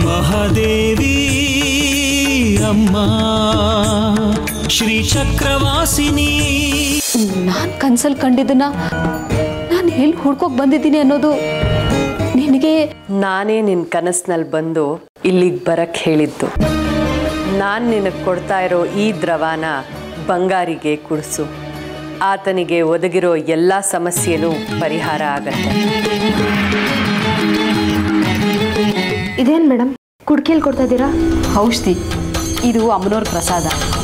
ಮಹಾದೇವಿ ಅಮ್ಮ ಶ್ರೀ ಚಕ್ರವಾಸಿನಿ ನಾನು ಕನ್ಸಲ್ಲಿ ಕಂಡಿದ್ದನ್ನ ನಾನು ಎಲ್ಲಿ ಹುಡ್ಕೋಕ್ ಬಂದಿದ್ದೀನಿ ಅನ್ನೋದು ನಿನಗೆ ನಾನೇ ನಿನ್ನ ಕನಸಿನಲ್ಲಿ ಬಂದು ಇಲ್ಲಿಗೆ ಬರಕ್ಕೆ ಹೇಳಿದ್ದು ನಾನು ನಿನಗೆ ಕೊಡ್ತಾ ಇರೋ ಈ ದ್ರವನ ಬಂಗಾರಿಗೆ ಕುಡಿಸು ಆತನಿಗೆ ಒದಗಿರೋ ಎಲ್ಲ ಸಮಸ್ಯೆನೂ ಪರಿಹಾರ ಆಗತ್ತೆ ಇದೇನು ಮೇಡಮ್ ಕುಡ್ಕಿಯಲ್ಲಿ ಕೊಡ್ತಾ ಇದ್ದೀರಾ ಔಷಧಿ ಇದು ಅಮ್ಮನವ್ರ ಪ್ರಸಾದ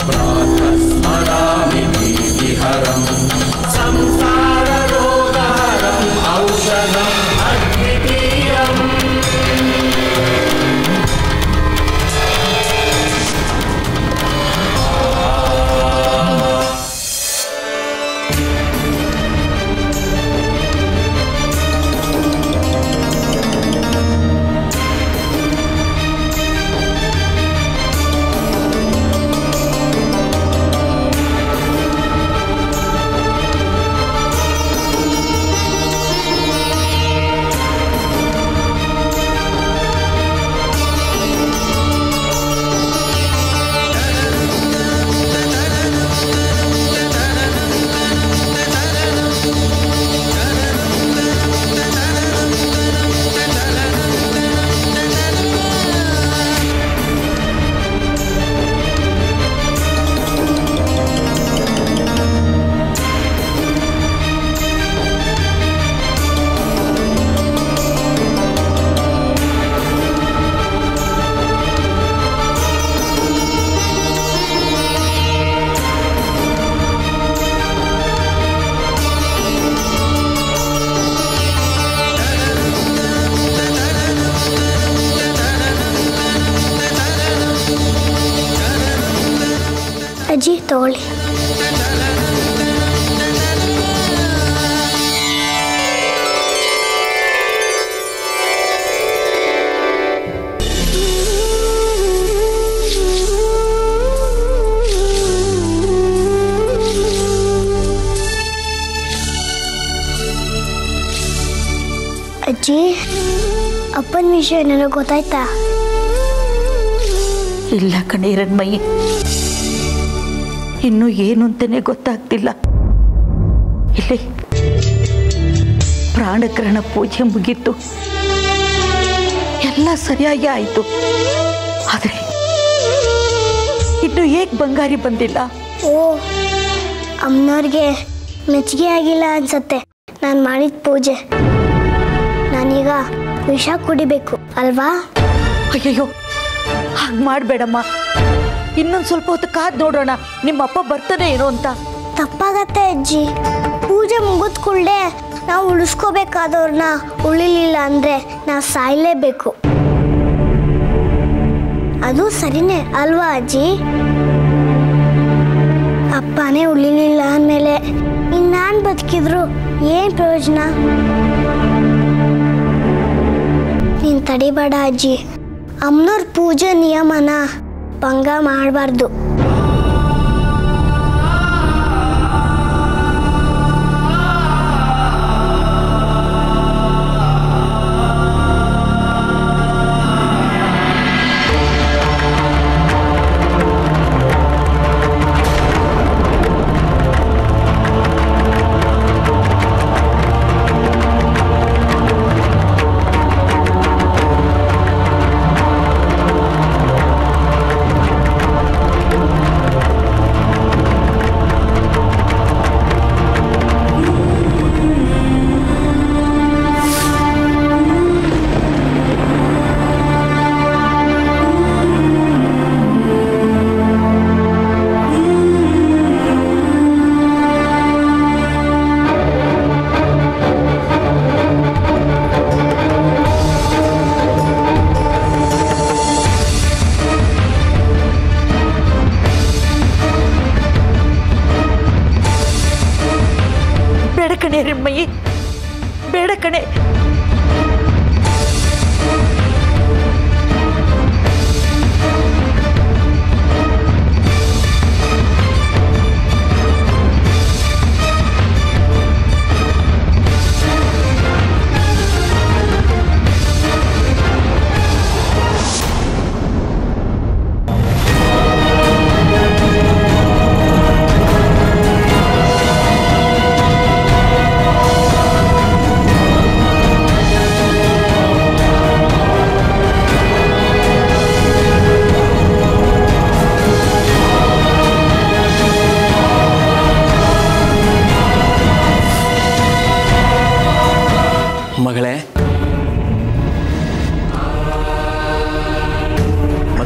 ಅಜ್ಜಿ ತಗೊಳ್ಳಿ ಅಜ್ಜಿ ಅಪ್ಪನ ವಿಷಯ ನನಗೆ ಗೊತ್ತಾಯ್ತಾ ಇಲ್ಲ ಕಣೆ ಹಿರಣ್ಮಯಿ ಇನ್ನು ಏನು ಅಂತಾನೆ ಗೊತ್ತಾಗ್ತಿಲ್ಲ ಇಲ್ಲಿ ಪ್ರಾಣಗ್ರಹಣ ಪೂಜೆ ಮುಗೀತು ಎಲ್ಲ ಸರಿಯಾಗಿ ಆಯಿತು ಆದರೆ ಇನ್ನು ಹೇಗೆ ಬಂಗಾರಿ ಬಂದಿಲ್ಲ ಓ ಅಮ್ಮನವ್ರಿಗೆ ಮೆಚ್ಚುಗೆ ಆಗಿಲ್ಲ ಅನ್ಸತ್ತೆ ನಾನು ಮಾಡಿದ ಪೂಜೆ ನಾನೀಗ ವಿಷ ಕುಡಿಬೇಕು ಅಲ್ವಾ ಅಯ್ಯಯ್ಯೋ ಹಾಗೆ ಮಾಡಬೇಡಮ್ಮ ಇನ್ನೊಂದು ಸ್ವಲ್ಪ ಹೊತ್ತು ಕಾದ್ ನೋಡೋಣ ನಿಮ್ಮಪ್ಪ ಬರ್ತಾನೆ ಏನೋ ಅಂತ ತಪ್ಪಾಗತ್ತೆ ಅಜ್ಜಿ ಪೂಜೆ ಮುಗಿದ ಕೂಡಲೇ ನಾವು ಉಳಿಸ್ಕೋಬೇಕಾದವ್ರನ್ನ ಉಳಿಲಿಲ್ಲ ಅಂದರೆ ನಾವು ಸಾಯಲೇಬೇಕು ಅದು ಸರಿನೇ ಅಲ್ವಾ ಅಜ್ಜಿ ಅಪ್ಪನೇ ಉಳಿಲಿಲ್ಲ ಅಂದಮೇಲೆ ಇನ್ನು ನಾನು ಬದುಕಿದ್ರು ಏನು ಪ್ರಯೋಜನ ನೀನು ತಡಿಬೇಡ ಅಜ್ಜಿ ಅಮ್ಮನವ್ರ ಪೂಜೆ ನಿಯಮನ ಭಂಗ ಮಾಡಬಾರ್ದು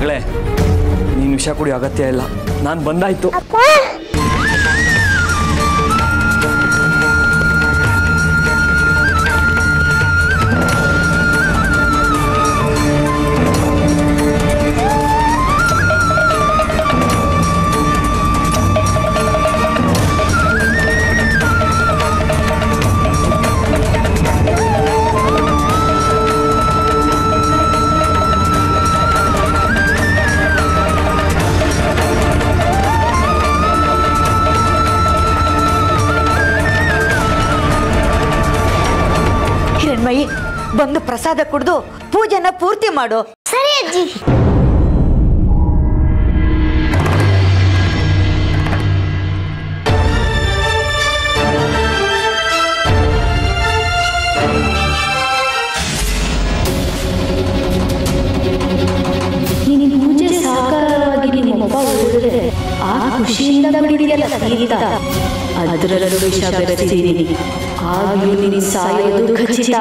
ಮಗಳೇ ನೀನು ವಿಷ ಕುಡಿಯೋ ಅಗತ್ಯ ಇಲ್ಲ ನಾನು ಬಂದಾಯ್ತು ಹಿರಣ್ಮಯಿ ಬಂದು ಪ್ರಸಾದ ಕುಡ್ದು ಪೂಜೆನ ಪೂರ್ತಿ ಮಾಡು ಸರಿ ಅಜ್ಜಿ ನಿನ್ನ ಪೂಜೆ ಸಾಕಾರವಾಗಿ ನಿಮ್ಮಪ್ಪ ಉಳಿದ್ರೆ ಆ ಖುಷಿಯಿಂದ ಬಿಡಿದೆಯಲ್ಲ ಸೀತ ಅದರಲ್ಲೂ ವಿಷ ಬೆರೆಸಿದ್ದೀನಿ ಆಗ್ಲೂ ನೀನು ಸಾಯೋದು ಖಚಿತ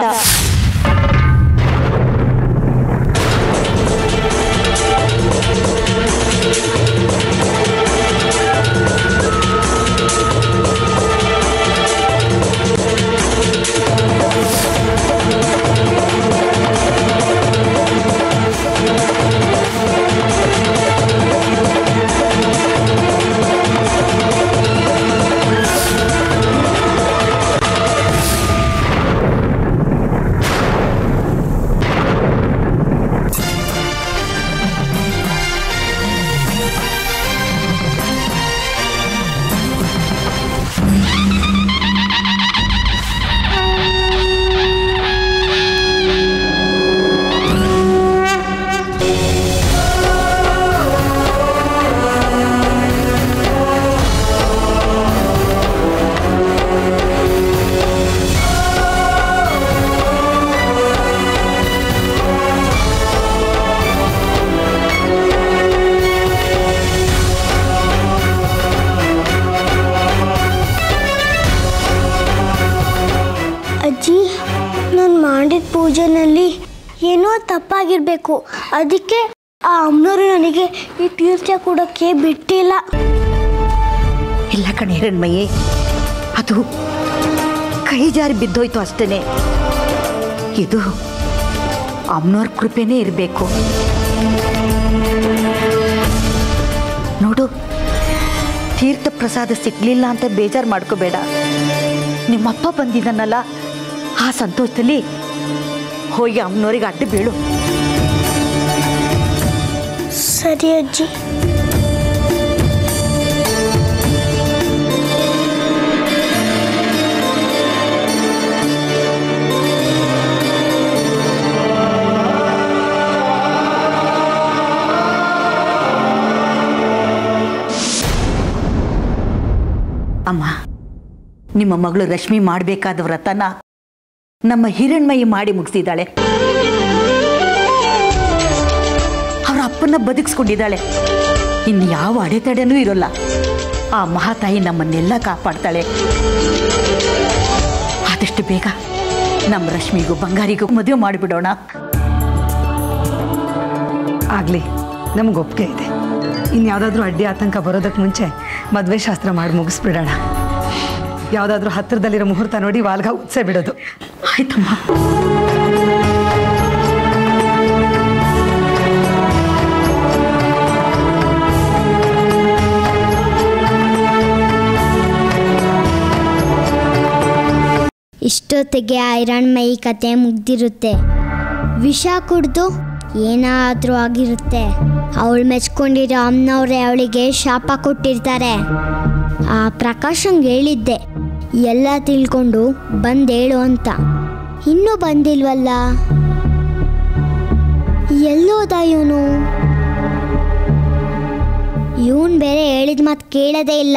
ಅಜ್ಜಿ ನಾನು ಮಾಡಿದ ಪೂಜೆನಲ್ಲಿ ಏನೋ ತಪ್ಪಾಗಿರ್ಬೇಕು ಅದಕ್ಕೆ ಆ ಅಮ್ಮನವರು ನನಗೆ ಈ ತೀರ್ಥ ಕೊಡೋಕ್ಕೆ ಬಿಟ್ಟಿಲ್ಲ ಇಲ್ಲ ಕಣೆ ಹಿರಣ್ಮಯಿ ಅದು ಕೈ ಜಾರಿ ಬಿದ್ದೋಯ್ತು ಅಷ್ಟೇನೆ ಇದು ಅಮ್ಮನವ್ರ ಕೃಪೆನೇ ಇರಬೇಕು ನೋಡು ತೀರ್ಥ ಪ್ರಸಾದ ಸಿಗ್ಲಿಲ್ಲ ಅಂತ ಬೇಜಾರು ಮಾಡ್ಕೋಬೇಡ ನಿಮ್ಮಪ್ಪ ಬಂದಿದ್ದಾನಲ್ಲ ಆ ಸಂತೋಷದಲ್ಲಿ ಹೋಗಿ ಅಮ್ಮನವ್ರಿಗೆ ಅಡ್ಡ ಬೀಳು ಸರಿ ಅಜ್ಜಿ ಅಮ್ಮ ನಿಮ್ಮ ಮಗಳು ರಶ್ಮಿ ಮಾಡಬೇಕಾದ ವ್ರತನ ನಮ್ಮ ಹಿರಣ್ಮಯಿ ಮಾಡಿ ಮುಗಿಸಿದ್ದಾಳೆ ಅವರ ಅಪ್ಪನ ಬದುಕಿಸ್ಕೊಂಡಿದ್ದಾಳೆ ಇನ್ನು ಯಾವ ಅಡೆತಡೆನೂ ಇರೋಲ್ಲ ಆ ಮಹಾತಾಯಿ ನಮ್ಮನ್ನೆಲ್ಲ ಕಾಪಾಡ್ತಾಳೆ ಆದಷ್ಟು ಬೇಗ ನಮ್ಮ ರಶ್ಮಿಗೂ ಬಂಗಾರಿಗೂ ಮದುವೆ ಮಾಡಿಬಿಡೋಣ ಆಗಲಿ ನಮ್ಗೆ ಒಪ್ಪಿಗೆ ಇದೆ ಇನ್ಯಾವುದಾದ್ರೂ ಅಡ್ಡಿ ಆತಂಕ ಬರೋದಕ್ಕೆ ಮುಂಚೆ ಮದುವೆ ಶಾಸ್ತ್ರ ಮಾಡಿ ಮುಗಿಸ್ಬಿಡೋಣ ಯಾವುದಾದ್ರೂ ಹತ್ತಿರದಲ್ಲಿರೋ ಮುಹೂರ್ತ ನೋಡಿ ವಾಲ್ಗ ಉತ್ಸೆ ಬಿಡೋದು ಆಯ್ತಮ್ಮ ಇಷ್ಟೊತ್ತಿಗೆ ಐರಣ್ಮಯಿ ಕತೆ ಮುಗ್ದಿರುತ್ತೆ ವಿಷ ಕುಡ್ದು ಏನಾದರೂ ಆಗಿರುತ್ತೆ ಅವಳು ಮೆಚ್ಕೊಂಡಿರೋ ಅಮ್ಮನವ್ರೆ ಅವಳಿಗೆ ಶಾಪ ಕೊಟ್ಟಿರ್ತಾರೆ ಆ ಪ್ರಕಾಶಂಗೆ ಹೇಳಿದ್ದೆ ಎಲ್ಲ ತಿಳ್ಕೊಂಡು ಬಂದೇಳು ಅಂತ ಇನ್ನೂ ಬಂದಿಲ್ವಲ್ಲ ಎಲ್ಲೋದ ಇವನು ಇವನ್ ಬೇರೆ ಹೇಳಿದ ಮಾತು ಕೇಳೋದೇ ಇಲ್ಲ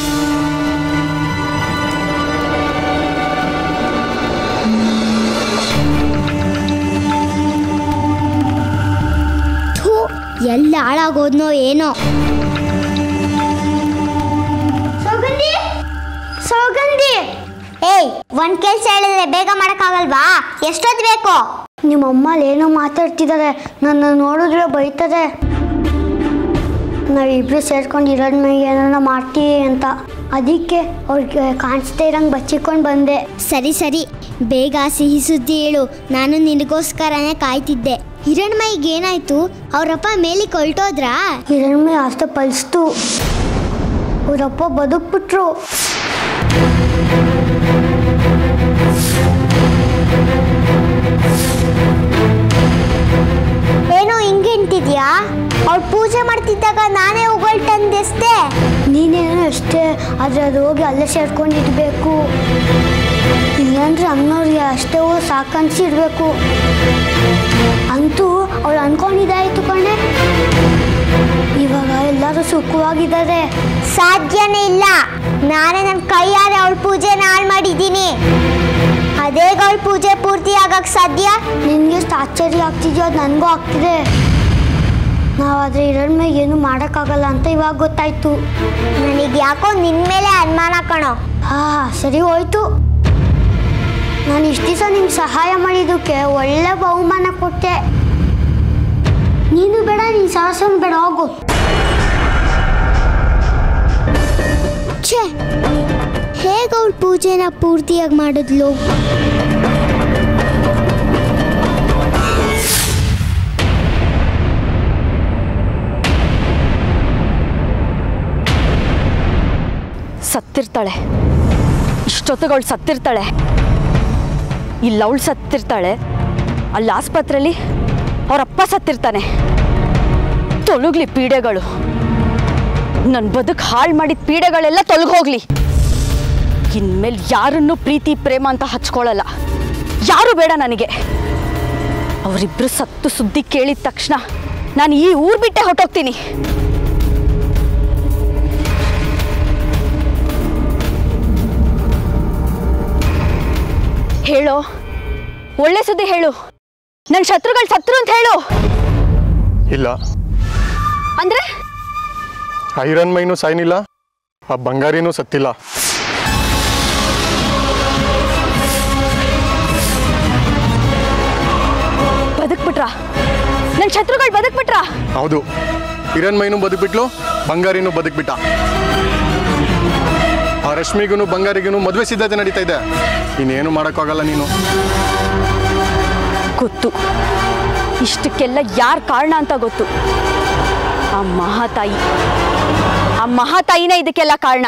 ಥೂ ಎಲ್ಲ ಹಾಳಾಗೋದ್ನೋ ಏನೋ ಸೌಗಂಧಿ ಸೌಗಂಧಿ ಏಯ್ ಒಂದ್ ಕೆಲ್ಸ ಹೇಳಿದ್ರೆ ಬೇಗ ಮಾಡಕ್ಕಾಗಲ್ವಾ ಎಷ್ಟೊತ್ತು ಬೇಕು ನಿಮ್ಮ ಅಮ್ಮ ಏನೋ ಮಾತಾಡ್ತಿದ್ದಾರೆ ನನ್ನ ನೋಡಿದ್ರೆ ಬೈತಾರೆ ನಾವಿಬ್ರು ಸೇರ್ಕೊಂಡು ಇರೋದ್ ಮೇಲೆ ಏನಾರ ಮಾಡ್ತೀವಿ ಅಂತ ಅದಕ್ಕೆ ಅವ್ರಿಗೆ ಕಾಣಿಸ್ತಾ ಇರಂಗೆ ಬಚ್ಚಿಕೊಂಡು ಬಂದೆ ಸರಿ ಸರಿ ಬೇಗ ಸಿಹಿ ಸುದ್ದಿ ಹೇಳು ನಾನು ನಿನಗೋಸ್ಕರನೇ ಕಾಯ್ತಿದ್ದೆ ಹಿರಣ್ಮೈಗೆ ಏನಾಯ್ತು ಅವರಪ್ಪ ಮೇಲಿಗೆ ಹೊಲ್ಟೋದ್ರಾ ಹಿರಣ್ಮೆ ಅಷ್ಟೇ ಪಲ್ಸ್ತು ಅವರಪ್ಪ ಬದುಕ್ಬಿಟ್ರು ಏನೋ ಹಿಂಗೆ ಅಂತಿದ್ಯಾ ಅವ್ಳು ಪೂಜೆ ಮಾಡ್ತಿದ್ದಾಗ ನಾನೇ ಉಗಳ್ಟಂದೆಸ್ತೆ ನೀನೇನೋ ಅಷ್ಟೇ ಆದರೆ ಅದು ಹೋಗಿ ಅಲ್ಲೇ ಸೇರ್ಕೊಂಡಿರ್ಬೇಕು ಇಲ್ಲಾಂದ್ರೆ ಅಮ್ಮನವ್ರಿಗೆ ಅಷ್ಟೇ ಹೋಗಿ ಸಾಕನ್ಸಿರ್ಬೇಕು ಅಂತೂ ಅವಳು ಅನ್ಕೊಂಡಿದ್ದಾಯ್ತು ಕಣೆ ಇವಾಗ ಎಲ್ಲರೂ ಸುಖವಾಗಿದ್ದಾರೆ ಸಾಧ್ಯನೇ ಇಲ್ಲ ನಾನೇ ನನ್ನ ಕೈಯಾರೆ ಅವಳ ಪೂಜೆನ ಹಾಳು ಮಾಡಿದ್ದೀನಿ ಅದೇಗ ಅವಳ ಪೂಜೆ ಪೂರ್ತಿ ಆಗಕ್ಕೆ ಸಾಧ್ಯ ನಿನಗೆ ಎಷ್ಟು ಆಶ್ಚರ್ಯ ಆಗ್ತಿದೆಯೋ ಅದು ನನಗೂ ಆಗ್ತಿದೆ ನಾವಾದರೆ ಇರೋದ್ ಮೇಲೆ ಏನು ಮಾಡೋಕ್ಕಾಗಲ್ಲ ಅಂತ ಇವಾಗ ಗೊತ್ತಾಯ್ತು ನನಗೆ ಯಾಕೋ ನಿನ್ನ ಮೇಲೆ ಅನುಮಾನ ಕಣೋ ಹಾ ಸರಿ ಹೋಯ್ತು ನಾನು ಇಷ್ಟು ದಿವಸ ನಿಮ್ಗೆ ಸಹಾಯ ಮಾಡಿದ್ದಕ್ಕೆ ಒಳ್ಳೆ ಬಹುಮಾನ ಕೊಟ್ಟೆ ನೀನು ಬೇಡ ನೀನು ಸಾಹಸನ ಬೇಡ ಹೋಗು ಛೇ ಹೇಗೆ ಅವಳ ಪೂಜೆನ ಪೂರ್ತಿಯಾಗಿ ಮಾಡಿದ್ಲು ಸತ್ತಿರ್ತಾಳೆ ಇಷ್ಟೊತ್ತಿಗೆ ಸತ್ತಿರ್ತಾಳೆ ಇಲ್ಲ ಅವಳು ಸತ್ತಿರ್ತಾಳೆ ಅಲ್ಲಿ ಆಸ್ಪತ್ರೆಯಲ್ಲಿ ಅವರಪ್ಪ ಸತ್ತಿರ್ತಾನೆ ತೊಲಗ್ಲಿ ಪೀಡೆಗಳು ನನ್ನ ಬದುಕು ಹಾಳು ಮಾಡಿದ ಪೀಡೆಗಳೆಲ್ಲ ತೊಲಗೋಗ್ಲಿ ಇನ್ಮೇಲೆ ಯಾರನ್ನೂ ಪ್ರೀತಿ ಪ್ರೇಮ ಅಂತ ಹಚ್ಕೊಳ್ಳಲ್ಲ ಯಾರು ಬೇಡ ನನಗೆ ಅವರಿಬ್ರು ಸತ್ತು ಸುದ್ದಿ ಕೇಳಿದ ತಕ್ಷಣ ನಾನು ಈ ಊರು ಬಿಟ್ಟೆ ಹೊಟ್ಟೋಗ್ತೀನಿ ಹೇಳು ಒಳ್ಳೆ ಸುದ್ದಿ ಹೇಳು ನನ್ನ ಶತ್ರುಗಳು ಸತ್ರು ಅಂತ ಹೇಳು ಇಲ್ಲ ಅಂದ್ರೆ ಐರನ್ ಮೈನು ಸಾಯ್ನಿಲ್ಲ ಆ ಬಂಗಾರಿನೂ ಸತ್ತಿಲ್ಲ ಬದುಕ್ಬಿಟ್ರ ನನ್ನ ಶತ್ರುಗಳು ಬದುಕ್ಬಿಟ್ರ ಹೌದು ಹಿರನ್ ಮೈನು ಬದುಕ್ಬಿಟ್ಲು ಬಂಗಾರಿನೂ ಬದುಕ್ಬಿಟ್ಟ ಆ ರಶ್ಮಿಗೂ ಬಂಗಾರಿಗೂ ಮದುವೆ ಸಿದ್ಧತೆ ನಡೀತಾ ಇದೆ ಇನ್ನೇನು ಮಾಡೋಕ್ಕಾಗಲ್ಲ ನೀನು ಗೊತ್ತು ಇಷ್ಟಕ್ಕೆಲ್ಲ ಯಾರು ಕಾರಣ ಅಂತ ಗೊತ್ತು ಆ ಮಹಾತಾಯಿ ಆ ಮಹಾತಾಯಿನೇ ಇದಕ್ಕೆಲ್ಲ ಕಾರಣ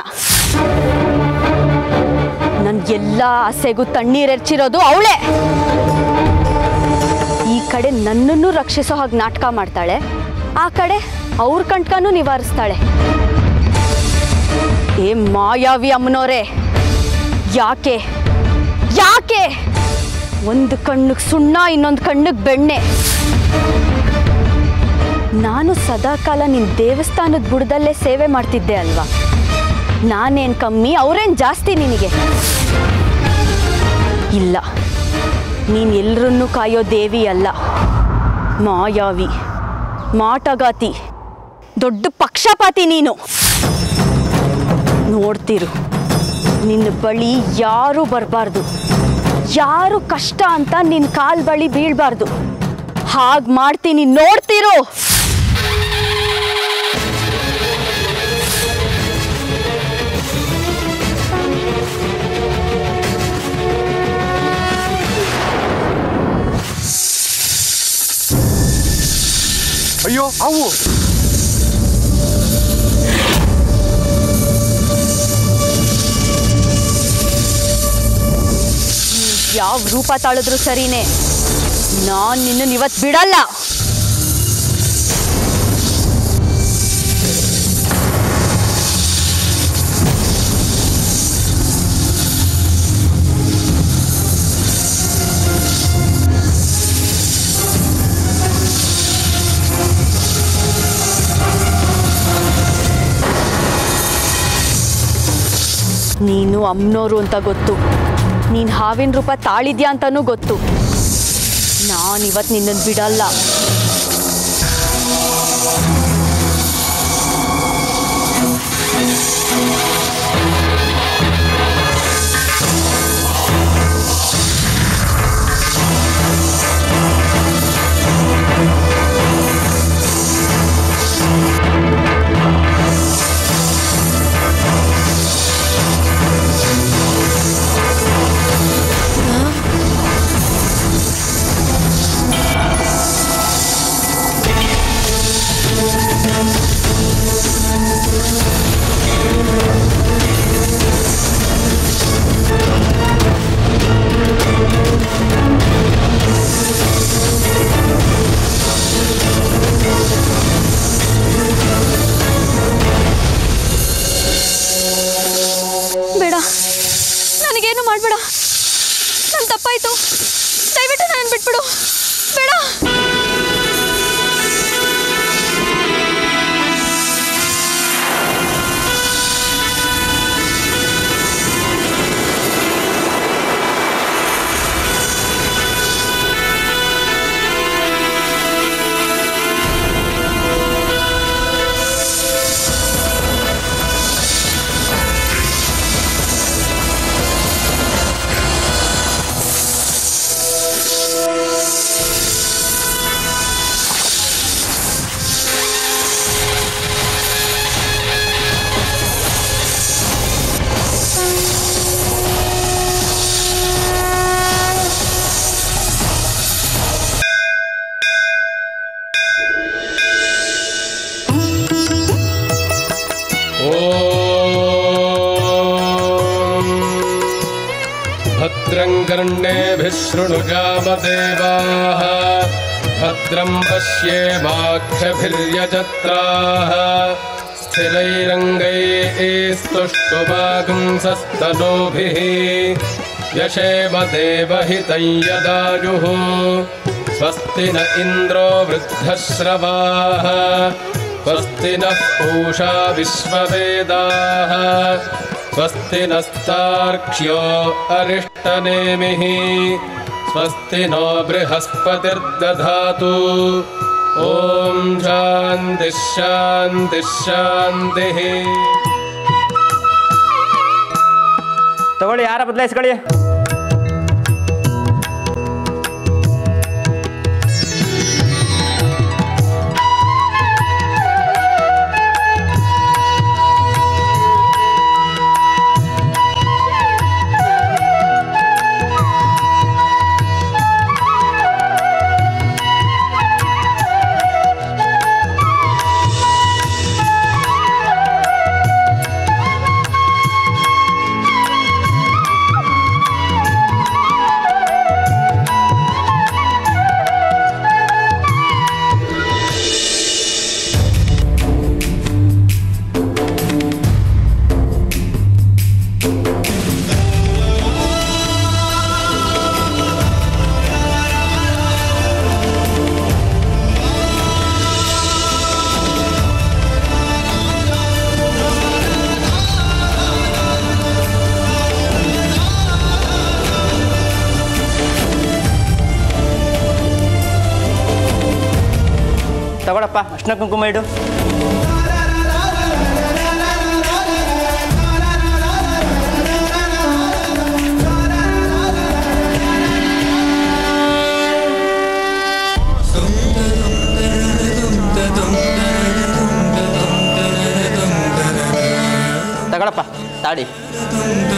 ನನ್ ಎಲ್ಲ ಆಸೆಗೂ ತಣ್ಣೀರೆರ್ಚಿರೋದು ಅವಳೇ ಈ ಕಡೆ ನನ್ನನ್ನು ರಕ್ಷಿಸೋ ಹಾಗೆ ನಾಟಕ ಮಾಡ್ತಾಳೆ ಆ ಕಡೆ ಅವ್ರ ಕಂಟ್ಕನೂ ನಿವಾರಿಸ್ತಾಳೆ ಏ ಮಾಯಾವಿ ಅಮ್ಮನೋರೇ ಯಾಕೆ ಯಾಕೆ ಒಂದು ಕಣ್ಣಿಗೆ ಸುಣ್ಣ ಇನ್ನೊಂದು ಕಣ್ಣಿಗೆ ಬೆಣ್ಣೆ ನಾನು ಸದಾಕಾಲ ನಿನ್ನ ದೇವಸ್ಥಾನದ ಬುಡದಲ್ಲೇ ಸೇವೆ ಮಾಡ್ತಿದ್ದೆ ಅಲ್ವಾ ನಾನೇನು ಕಮ್ಮಿ ಅವರೇನು ಜಾಸ್ತಿ ನಿನಗೆ ಇಲ್ಲ ನೀನು ಎಲ್ಲರನ್ನೂ ಕಾಯೋ ದೇವಿ ಅಲ್ಲ ಮಾಯಾವಿ ಮಾಟಗಾತಿ ದೊಡ್ಡ ಪಕ್ಷಪಾತಿ ನೀನು ನೋಡ್ತಿರು ನಿನ್ನ ಬಳಿ ಯಾರೂ ಬರಬಾರ್ದು ಯಾರು ಕಷ್ಟ ಅಂತ ನಿನ್ನ ಕಾಲ್ ಬಳಿ ಬೀಳ್ಬಾರ್ದು ಹಾಗೆ ಮಾಡ್ತೀನಿ ನೋಡ್ತಿರು ಅಯ್ಯೋ ಅವು ಯಾವ ರೂಪ ತಾಳಿದ್ರು ಸರಿನೇ ನಾನು ನಿನ್ನನ್ನು ಇವತ್ತು ಬಿಡಲ್ಲ ನೀನು ಅಮ್ಮನೋರು ಅಂತ ಗೊತ್ತು ನೀನು ಹಾವಿನ ರೂಪ ತಾಳಿದ್ಯಾ ಅಂತನೂ ಗೊತ್ತು ನಾನಿವತ್ತು ನಿನ್ನನ್ನು ಬಿಡಲ್ಲ ಮಾಡಬೇಡ ನನ್ನ ತಪ್ಪಾಯ್ತು ದಯವಿಟ್ಟು ನಾನು ಬಿಟ್ಬಿಡು ಬೇಡ भद्रं कर्णेभिः शृणुजामदेवाः भद्रं पश्येमाक्षभिर्यजत्राः स्थिरैरङ्गैस्तुष्टुवागुंसस्तनूभिः यशेम देवहितं यदायुः स्वस्ति न इन्द्रो वृद्धश्रवाः स्वस्ति नः पूषा विश्ववेदाः स्वस्ति नस्तार्क्ष्यो अरिष्टनेमिः स्वस्ति नो बृहस्पतिर्दधातु ॐ शान्तिः शान्तिः शान्तिः ತಗೊಳ್ಳಿ ಯಾರ ಬದಲಾಯಿಸ್ಕೊಳ್ಳಿ ತಗೊಳಪ್ಪ ಅರ್ಶಿನ ಕುಂಕುಮ ಇಡು ತಗೊಳಪ್ಪ ತಾಡಿ